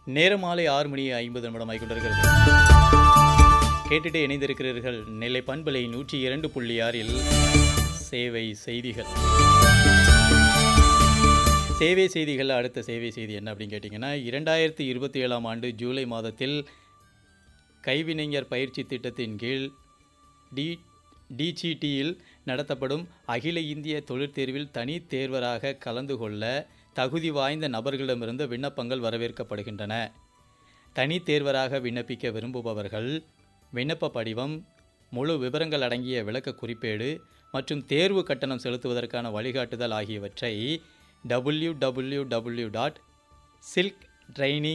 நேரம் மாலை ஆறு மணி ஐம்பது நிமிடமாய் கொண்டிருக்கிறது கேட்டுட்டு இணைந்திருக்கிறீர்கள் நெல்லை பண்பலை நூற்றி இரண்டு புள்ளி ஆறில் சேவை செய்திகள் சேவை செய்திகள் அடுத்த சேவை செய்தி என்ன அப்படின்னு கேட்டிங்கன்னா இரண்டாயிரத்தி இருபத்தி ஏழாம் ஆண்டு ஜூலை மாதத்தில் கைவினைஞர் பயிற்சி திட்டத்தின் கீழ் டி டிஜிடியில் நடத்தப்படும் அகில இந்திய தொழிற்தேர்வில் தனி தேர்வராக கலந்து கொள்ள தகுதி வாய்ந்த நபர்களிடமிருந்து விண்ணப்பங்கள் வரவேற்கப்படுகின்றன தனி தேர்வராக விண்ணப்பிக்க விரும்புபவர்கள் விண்ணப்ப படிவம் முழு விவரங்கள் அடங்கிய விளக்க குறிப்பேடு மற்றும் தேர்வு கட்டணம் செலுத்துவதற்கான வழிகாட்டுதல் ஆகியவற்றை W W W dot silk training